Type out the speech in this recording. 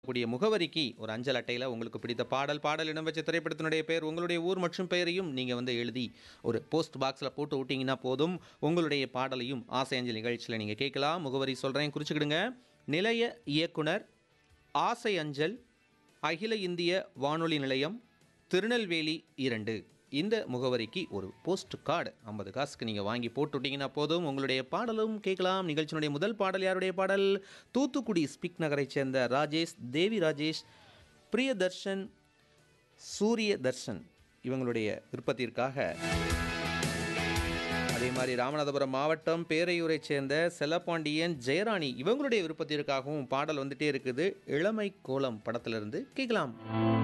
கூடிய முகவரிக்கு ஒரு அஞ்சல் அட்டையில் உங்களுக்கு பிடித்த பாடல் பாடல் இடம்பெற்ற திரைப்படத்தினுடைய பெயர் உங்களுடைய ஊர் மற்றும் பெயரையும் நீங்கள் வந்து எழுதி ஒரு போஸ்ட் பாக்ஸில் போட்டு விட்டிங்கன்னா போதும் உங்களுடைய பாடலையும் ஆசை அஞ்சல் நிகழ்ச்சியில் நீங்கள் கேட்கலாம் முகவரி சொல்கிறேன் குறிச்சுக்கிடுங்க நிலைய இயக்குனர் ஆசை அஞ்சல் அகில இந்திய வானொலி நிலையம் திருநெல்வேலி இரண்டு இந்த முகவரிக்கு ஒரு போஸ்ட் கார்டு ஐம்பது காசுக்கு நீங்கள் வாங்கி போட்டு விட்டீங்கன்னா போதும் உங்களுடைய பாடலும் கேட்கலாம் நிகழ்ச்சியினுடைய முதல் பாடல் யாருடைய பாடல் தூத்துக்குடி ஸ்பிக் நகரைச் சேர்ந்த ராஜேஷ் தேவி ராஜேஷ் பிரியதர்ஷன் சூரிய தர்ஷன் இவங்களுடைய விருப்பத்திற்காக அதே மாதிரி ராமநாதபுரம் மாவட்டம் பேரையூரைச் சேர்ந்த செல்லப்பாண்டியன் ஜெயராணி இவங்களுடைய விருப்பத்திற்காகவும் பாடல் வந்துட்டே இருக்குது இளமை கோலம் படத்திலிருந்து கேட்கலாம்